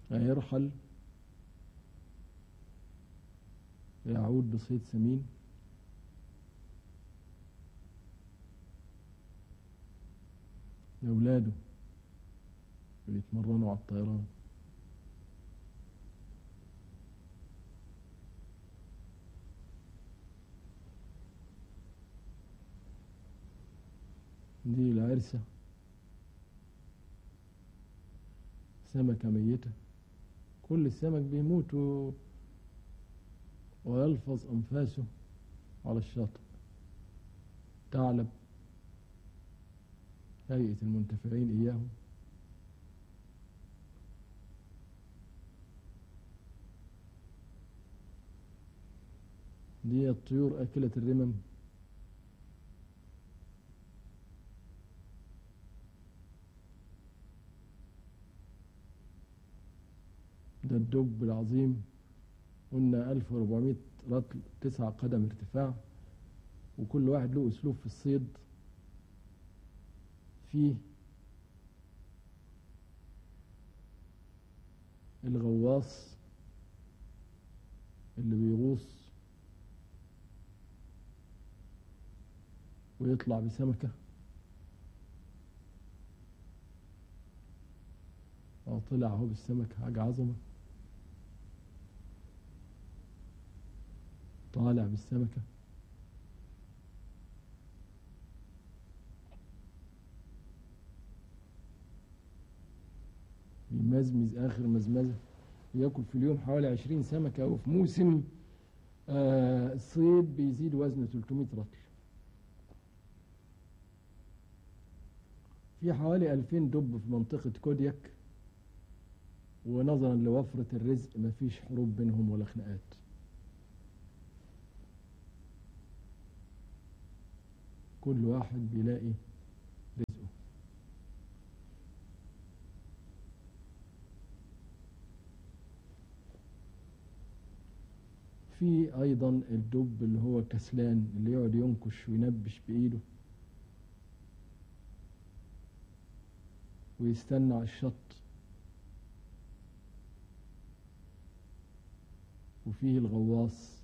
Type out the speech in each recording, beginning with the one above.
هيرحل يعود بصيد سمين لأولاده بيتمرنوا على الطيران دي العرسة سمكة ميتة كل السمك بيموت و- ويلفظ أنفاسه على الشاطئ ثعلب هيئة المنتفعين إياهم دي الطيور أكلة الرمم ده الدب العظيم قلنا 1400 رطل تسع قدم ارتفاع وكل واحد له أسلوب في الصيد فيه الغواص اللي بيغوص ويطلع بسمكة أو طلع هو بالسمكة حاجة عظمة طالع بالسمكة بيمزمز آخر مزمزة وياكل في اليوم حوالي عشرين سمكة وفي موسم آه الصيد بيزيد وزنه 300 رطل في حوالي 2000 دب في منطقة كودياك ونظرا لوفرة الرزق مفيش حروب بينهم ولا خناقات كل واحد بيلاقي رزقه في ايضا الدب اللي هو كسلان اللي يقعد ينكش وينبش بايده ويستنى على الشط وفيه الغواص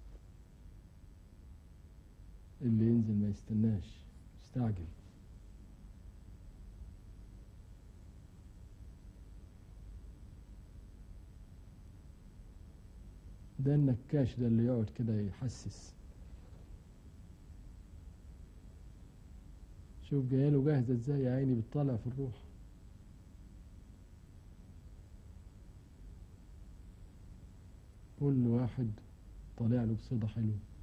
اللي ينزل ما يستناش يستعجل ده النكاش ده اللي يقعد كده يحسس شوف جايله جاهزة ازاي يا عيني بتطلع في الروح كل واحد طالع له بصيدة حلوة